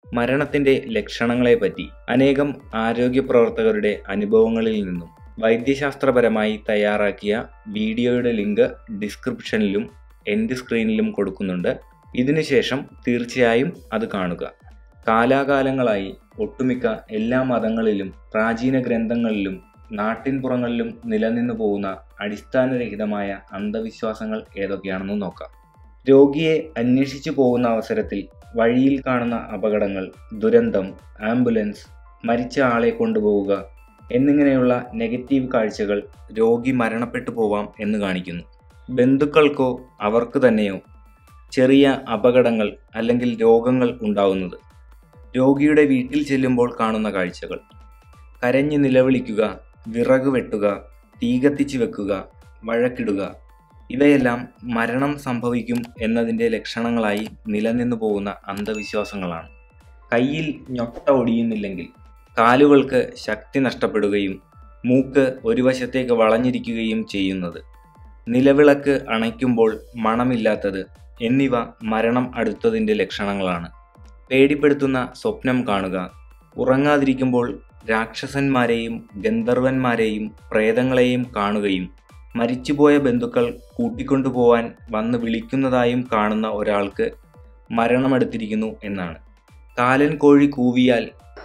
മരണത്തിന്റെ ലക്ഷണങ്ങളെപ്പറ്റി അനേകം ആരോഗ്യ പ്രവർത്തകരുടെ അനുഭവങ്ങളിൽ നിന്നും വൈദ്യശാസ്ത്രപരമായി തയ്യാറാക്കിയ വീഡിയോയുടെ ലിങ്ക് ഡിസ്ക്രിപ്ഷനിലും എൻഡ് സ്ക്രീനിലും കൊടുക്കുന്നുണ്ട് ഇതിനുശേഷം തീർച്ചയായും അത് കാണുക കാലാകാലങ്ങളായി ഒട്ടുമിക്ക എല്ലാ മതങ്ങളിലും പ്രാചീന ഗ്രന്ഥങ്ങളിലും നാട്ടിൻപുറങ്ങളിലും നിലനിന്നു പോകുന്ന അടിസ്ഥാനരഹിതമായ അന്ധവിശ്വാസങ്ങൾ ഏതൊക്കെയാണെന്ന് നോക്കാം രോഗിയെ അന്വേഷിച്ചു പോകുന്ന അവസരത്തിൽ വഴിയിൽ കാണുന്ന അപകടങ്ങൾ ദുരന്തം ആംബുലൻസ് മരിച്ച ആളെ കൊണ്ടുപോവുക എന്നിങ്ങനെയുള്ള നെഗറ്റീവ് കാഴ്ചകൾ രോഗി മരണപ്പെട്ടു പോവാം എന്ന് കാണിക്കുന്നു ബന്ധുക്കൾക്കോ അവർക്ക് തന്നെയോ ചെറിയ അപകടങ്ങൾ അല്ലെങ്കിൽ രോഗങ്ങൾ ഉണ്ടാവുന്നത് രോഗിയുടെ വീട്ടിൽ ചെല്ലുമ്പോൾ കാണുന്ന കാഴ്ചകൾ കരഞ്ഞ് നിലവിളിക്കുക വിറക് വെട്ടുക തീ കത്തിച്ച് വെക്കുക വഴക്കിടുക ഇവയെല്ലാം മരണം സംഭവിക്കും എന്നതിൻ്റെ ലക്ഷണങ്ങളായി നിലനിന്നു പോകുന്ന അന്ധവിശ്വാസങ്ങളാണ് കയ്യിൽ ഞൊട്ട ഒടിയുന്നില്ലെങ്കിൽ കാലുകൾക്ക് ശക്തി നഷ്ടപ്പെടുകയും മൂക്ക് ഒരു വശത്തേക്ക് വളഞ്ഞിരിക്കുകയും ചെയ്യുന്നത് നിലവിളക്ക് അണയ്ക്കുമ്പോൾ മണമില്ലാത്തത് എന്നിവ മരണം അടുത്തതിൻ്റെ ലക്ഷണങ്ങളാണ് പേടിപ്പെടുത്തുന്ന സ്വപ്നം കാണുക ഉറങ്ങാതിരിക്കുമ്പോൾ രാക്ഷസന്മാരെയും ഗന്ധർവന്മാരെയും പ്രേതങ്ങളെയും കാണുകയും മരിച്ചുപോയ ബന്ധുക്കൾ കൂട്ടിക്കൊണ്ടുപോവാൻ വന്ന് വിളിക്കുന്നതായും കാണുന്ന ഒരാൾക്ക് മരണമടുത്തിരിക്കുന്നു എന്നാണ് കാലൻ കോഴി കൂവിയാൽ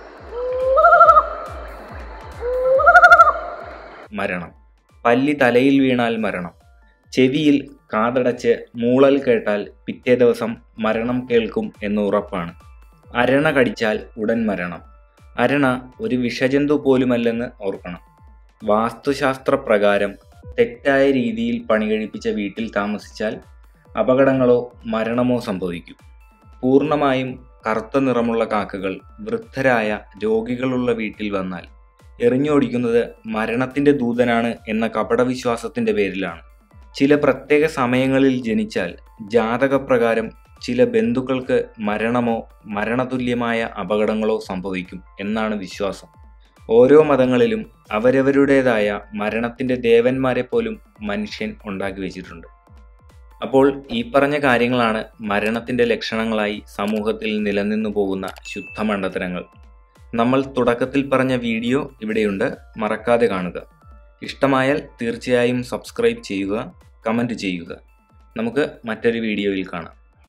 മരണം പല്ലി തലയിൽ വീണാൽ മരണം ചെവിയിൽ കാതടച്ച് മൂളൽ കേട്ടാൽ പിറ്റേ ദിവസം മരണം കേൾക്കും എന്ന് ഉറപ്പാണ് അരണ കടിച്ചാൽ ഉടൻ മരണം അരണ ഒരു വിഷജന്തു പോലുമല്ലെന്ന് ഓർക്കണം വാസ്തുശാസ്ത്ര പ്രകാരം തെറ്റായ രീതിയിൽ പണി കഴിപ്പിച്ച വീട്ടിൽ താമസിച്ചാൽ അപകടങ്ങളോ മരണമോ സംഭവിക്കും പൂർണ്ണമായും കറുത്ത നിറമുള്ള കാക്കകൾ വൃദ്ധരായ രോഗികളുള്ള വീട്ടിൽ വന്നാൽ എറിഞ്ഞോടിക്കുന്നത് മരണത്തിന്റെ ദൂതനാണ് എന്ന കപടവിശ്വാസത്തിന്റെ പേരിലാണ് ചില പ്രത്യേക സമയങ്ങളിൽ ജനിച്ചാൽ ജാതകപ്രകാരം ചില ബന്ധുക്കൾക്ക് മരണമോ മരണതുല്യമായ അപകടങ്ങളോ സംഭവിക്കും എന്നാണ് വിശ്വാസം ഓരോ മതങ്ങളിലും അവരവരുടേതായ മരണത്തിന്റെ ദേവന്മാരെ പോലും മനുഷ്യൻ ഉണ്ടാക്കി വെച്ചിട്ടുണ്ട് അപ്പോൾ ഈ പറഞ്ഞ കാര്യങ്ങളാണ് മരണത്തിന്റെ ലക്ഷണങ്ങളായി സമൂഹത്തിൽ നിലനിന്നു പോകുന്ന ശുദ്ധമണ്ഡത്തരങ്ങൾ നമ്മൾ തുടക്കത്തിൽ പറഞ്ഞ വീഡിയോ ഇവിടെയുണ്ട് മറക്കാതെ കാണുക ഇഷ്ടമായാൽ തീർച്ചയായും സബ്സ്ക്രൈബ് ചെയ്യുക കമൻറ്റ് ചെയ്യുക നമുക്ക് മറ്റൊരു വീഡിയോയിൽ കാണാം